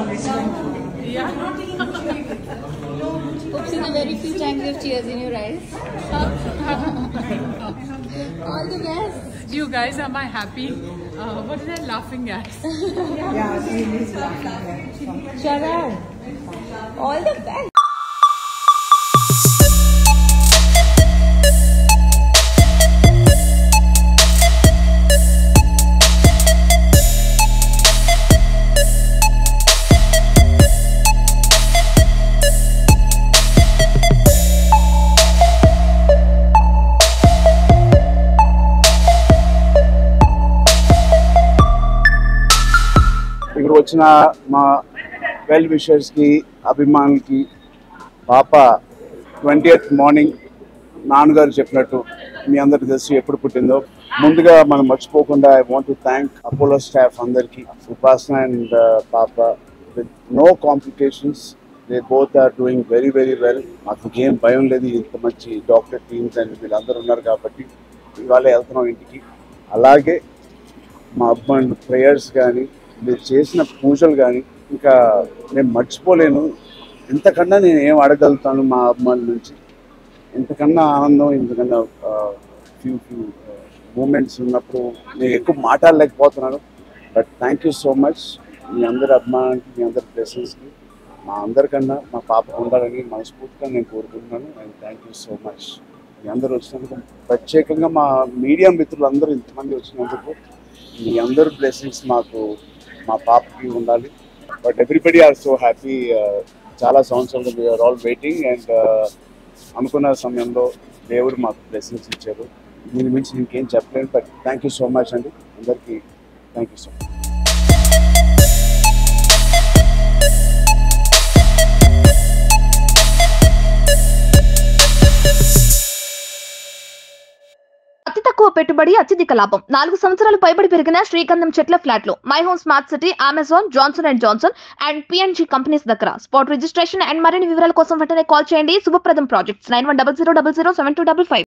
Yeah. Oops, in a very few times you have tears in your eyes. All the best. You guys, am I happy? Uh, what are they laughing at? Sharan. All the best. ఇక్కడ వచ్చిన మా well విషర్స్కి అభిమానులకి పాప twenty eighth morning నాన్నగారు చెప్పినట్టు మీ అందరికి తెలుసు ఎప్పుడు పుట్టిందో ముందుగా మనం మర్చిపోకుండా I want to thank Apollo staff అందరికి ఉపాసన అండ్ పాప with no complications they both are doing very very well మాకు ఏం భయం లేదు ఇంత మంచి డాక్టర్ టీమ్స్ అండ్ వీళ్ళందరూ ఉన్నారు కాబట్టి ఇవాళ వెళ్తున్నాం ఇంటికి అలాగే మా అబ్బాయి ప్రేయర్స్ కానీ మీరు చేసిన పూజలు కానీ ఇంకా నేను మర్చిపోలేను ఇంతకన్నా నేను ఏం అడగలుగుతాను మా అభిమానుల నుంచి ఇంతకన్నా ఆనందం ఇంతకన్నా ఫ్యూ ఫ్యూ మూమెంట్స్ ఉన్నప్పుడు నేను ఎక్కువ మాట్లాడలేకపోతున్నాను but thank you so much మీ అందరి అభిమానానికి మీ అందరి బ్లెస్సింగ్స్కి మా అందరికన్నా మా పాప ఉండాలని మనస్ఫూర్తిగా నేను కోరుకుంటున్నాను and thank you so much మీ అందరూ వచ్చినందుకు ప్రత్యేకంగా మా మీడియా మిత్రులు అందరూ ఇంతమంది వచ్చినందుకు మీ అందరు బ్లెస్సింగ్స్ మాకు మా పాపకి ఉండాలి but everybody are so happy చాలా సంవత్సరాలు వీఆర్ ఆల్ వెయిటింగ్ అండ్ అనుకున్న సమయంలో దేవుడు మాకు బ్లెస్సింగ్స్ ఇచ్చారు దీని మించి ఇంకేం చెప్పలేను but thank you so much అండి అందరికీ థ్యాంక్ యూ సో మచ్ అతి తక్కువ పెట్టుబడి అత్యధిక లాభం నాలుగు సంవత్సరాలు పైబడి పెరిగిన శ్రీగంధం చెట్ల ఫ్లాట్లు My Home smart city Amazon Johnson and Johnson and P N G companies దగ్గర స్పాట్ రిజిస్ట్రేషన్ అండ్ మరిన్ని వివరాల కోసం వెంటనే కాల్ చేయండి Shubhapradam projects nine one double zero double zero seven two double five